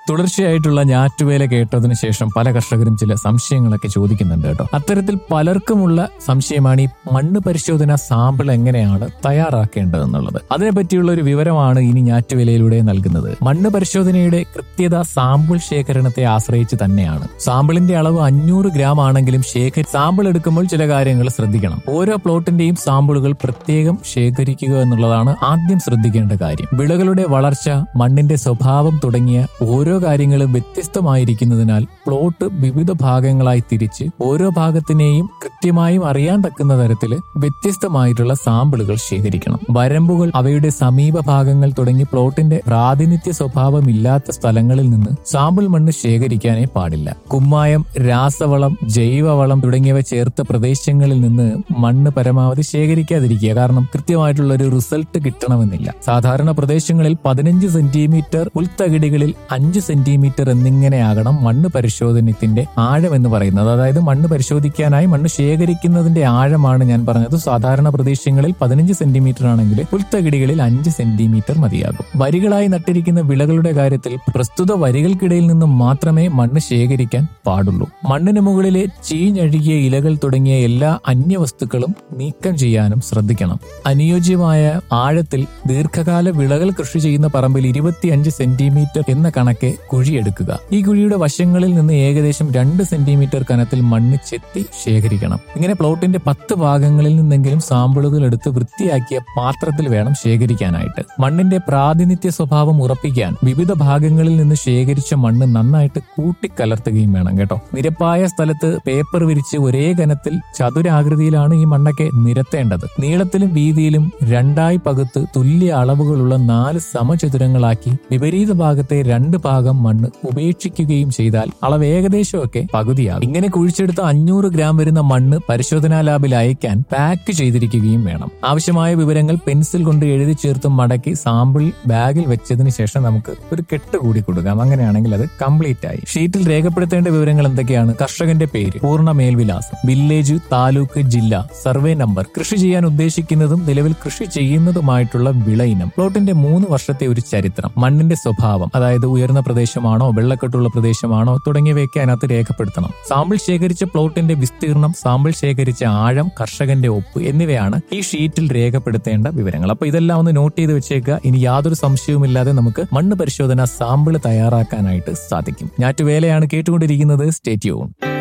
തുടർച്ചയായിട്ടുള്ള ഞാറ്റുവേല കേട്ടതിന് ശേഷം പല കർഷകരും ചില സംശയങ്ങളൊക്കെ ചോദിക്കുന്നുണ്ട് കേട്ടോ അത്തരത്തിൽ പലർക്കുമുള്ള സംശയമാണ് ഈ മണ്ണ് പരിശോധന സാമ്പിൾ എങ്ങനെയാണ് തയ്യാറാക്കേണ്ടതെന്നുള്ളത് അതിനെപ്പറ്റിയുള്ള ഒരു വിവരമാണ് ഇനി ഞാറ്റുവേലയിലൂടെ നൽകുന്നത് മണ്ണ് പരിശോധനയുടെ കൃത്യത സാമ്പിൾ ശേഖരണത്തെ ആശ്രയിച്ച് തന്നെയാണ് സാമ്പിളിന്റെ അളവ് അഞ്ഞൂറ് ഗ്രാം ആണെങ്കിലും ശേഖരി സാമ്പിൾ എടുക്കുമ്പോൾ ചില കാര്യങ്ങൾ ശ്രദ്ധിക്കണം ഓരോ പ്ലോട്ടിന്റെയും സാമ്പിളുകൾ പ്രത്യേകം ശേഖരിക്കുക എന്നുള്ളതാണ് ആദ്യം ശ്രദ്ധിക്കേണ്ട കാര്യം വിളകളുടെ വളർച്ച മണ്ണിന്റെ സ്വഭാവം തുടങ്ങിയ ഓരോ കാര്യങ്ങളും വ്യത്യസ്തമായിരിക്കുന്നതിനാൽ പ്ലോട്ട് വിവിധ ഭാഗങ്ങളായി തിരിച്ച് ഓരോ ഭാഗത്തിനെയും കൃത്യമായും അറിയാൻ തക്കുന്ന തരത്തിൽ വ്യത്യസ്തമായിട്ടുള്ള സാമ്പിളുകൾ ശേഖരിക്കണം വരമ്പുകൾ അവയുടെ സമീപ ഭാഗങ്ങൾ തുടങ്ങി പ്ലോട്ടിന്റെ പ്രാതിനിധ്യ സ്വഭാവമില്ലാത്ത സ്ഥലങ്ങളിൽ നിന്ന് സാമ്പിൾ മണ്ണ് ശേഖരിക്കാനേ പാടില്ല കുമ്മായം രാസവളം ജൈവവളം തുടങ്ങിയവ ചേർത്ത പ്രദേശങ്ങളിൽ നിന്ന് മണ്ണ് പരമാവധി ശേഖരിക്കാതിരിക്കുക കാരണം കൃത്യമായിട്ടുള്ള ഒരു റിസൾട്ട് കിട്ടണമെന്നില്ല സാധാരണ പ്രദേശങ്ങളിൽ പതിനഞ്ച് സെന്റിമീറ്റർ ഉൾത്തകിടികളിൽ അഞ്ച് സെന്റിമീറ്റർ എന്നിങ്ങനെയാകണം മണ്ണ് പരിശോധനത്തിന്റെ ആഴം എന്ന് പറയുന്നത് അതായത് മണ്ണ് പരിശോധിക്കാനായി മണ്ണ് ശേഖരിക്കുന്നതിന്റെ ആഴമാണ് ഞാൻ പറഞ്ഞത് സാധാരണ പ്രദേശങ്ങളിൽ പതിനഞ്ച് സെന്റിമീറ്റർ ആണെങ്കിൽ പുൽത്തകിടികളിൽ അഞ്ച് സെന്റിമീറ്റർ മതിയാകും വരികളായി നട്ടിരിക്കുന്ന വിളകളുടെ കാര്യത്തിൽ പ്രസ്തുത വരികൾക്കിടയിൽ നിന്നും മാത്രമേ മണ്ണ് ശേഖരിക്കാൻ പാടുള്ളൂ മണ്ണിന് മുകളിലെ ചീഞ്ഞഴുകിയ ഇലകൾ തുടങ്ങിയ എല്ലാ അന്യവസ്തുക്കളും നീക്കം ചെയ്യാനും ശ്രദ്ധിക്കണം അനുയോജ്യമായ ആഴത്തിൽ ദീർഘകാല വിളകൾ കൃഷി ചെയ്യുന്ന പറമ്പിൽ ഇരുപത്തിയഞ്ച് സെന്റിമീറ്റർ എന്ന കണക്കെ കുഴിയെടുക്കുക ഈ കുഴിയുടെ വശങ്ങളിൽ നിന്ന് ഏകദേശം രണ്ട് സെന്റിമീറ്റർ കനത്തിൽ മണ്ണ് ചെത്തി ശേഖരിക്കണം ഇങ്ങനെ പ്ലോട്ടിന്റെ പത്ത് ഭാഗങ്ങളിൽ നിന്നെങ്കിലും സാമ്പിളുകൾ എടുത്ത് വൃത്തിയാക്കിയ പാത്രത്തിൽ വേണം ശേഖരിക്കാനായിട്ട് മണ്ണിന്റെ പ്രാതിനിധ്യ സ്വഭാവം ഉറപ്പിക്കാൻ വിവിധ ഭാഗങ്ങളിൽ നിന്ന് ശേഖരിച്ച മണ്ണ് നന്നായിട്ട് കൂട്ടിക്കലർത്തുകയും വേണം കേട്ടോ നിരപ്പായ സ്ഥലത്ത് പേപ്പർ വിരിച്ച് ഒരേ കനത്തിൽ ചതുരാകൃതിയിലാണ് ഈ മണ്ണൊക്കെ നിരത്തേണ്ടത് നീളത്തിലും വീതിയിലും രണ്ടായി പകുത്ത് തുല്യ അളവുകളുള്ള നാല് സമചതുരങ്ങളാക്കി വിപരീത ഭാഗത്തെ രണ്ട് ഭാഗം മണ്ണ് ഉപേക്ഷിക്കുകയും ചെയ്താൽ അളവ് ഏകദേശമൊക്കെ പകുതിയാകും ഇങ്ങനെ കുഴിച്ചെടുത്ത അഞ്ഞൂറ് ഗ്രാം വരുന്ന മണ്ണ് പരിശോധനാ ലാബിൽ അയക്കാൻ പാക്ക് ചെയ്തിരിക്കുകയും വേണം ആവശ്യമായ വിവരങ്ങൾ പെൻസിൽ കൊണ്ട് എഴുതി ചേർത്ത് മടക്കി സാമ്പിൾ ബാഗിൽ വെച്ചതിന് ശേഷം നമുക്ക് ഒരു കെട്ട് കൂടി കൊടുക്കാം അങ്ങനെയാണെങ്കിൽ അത് കംപ്ലീറ്റ് ആയി ഷീറ്റിൽ രേഖപ്പെടുത്തേണ്ട വിവരങ്ങൾ എന്തൊക്കെയാണ് കർഷകന്റെ പേര് പൂർണ്ണ മേൽവിലാസം വില്ലേജ് താലൂക്ക് ജില്ല സർവേ നമ്പർ കൃഷി ചെയ്യാൻ ഉദ്ദേശിക്കുന്നതും നിലവിൽ കൃഷി ചെയ്യുന്നതുമായിട്ടുള്ള വിള ഇനം പ്ലോട്ടിന്റെ മൂന്ന് വർഷത്തെ ഒരു ചരിത്രം മണ്ണിന്റെ സ്വഭാവം അതായത് ഉയർന്ന പ്രദേശമാണോ വെള്ളക്കെട്ടുള്ള പ്രദേശമാണോ തുടങ്ങിയവയൊക്കെ അതിനകത്ത് രേഖപ്പെടുത്തണം സാമ്പിൾ ശേഖരിച്ച പ്ലോട്ടിന്റെ വിസ്തീർണം സാമ്പിൾ ശേഖരിച്ച ആഴം കർഷകന്റെ ഒപ്പ് എന്നിവയാണ് ഈ ഷീറ്റിൽ രേഖപ്പെടുത്തേണ്ട വിവരങ്ങൾ അപ്പൊ ഇതെല്ലാം ഒന്ന് നോട്ട് ചെയ്ത് വെച്ചേക്കുക ഇനി യാതൊരു സംശയവുമില്ലാതെ നമുക്ക് മണ്ണ് പരിശോധന സാമ്പിൾ തയ്യാറാക്കാനായിട്ട് സാധിക്കും ഞാറ്റുവേലയാണ് കേട്ടുകൊണ്ടിരിക്കുന്നത് സ്റ്റേറ്റ്യൂൺ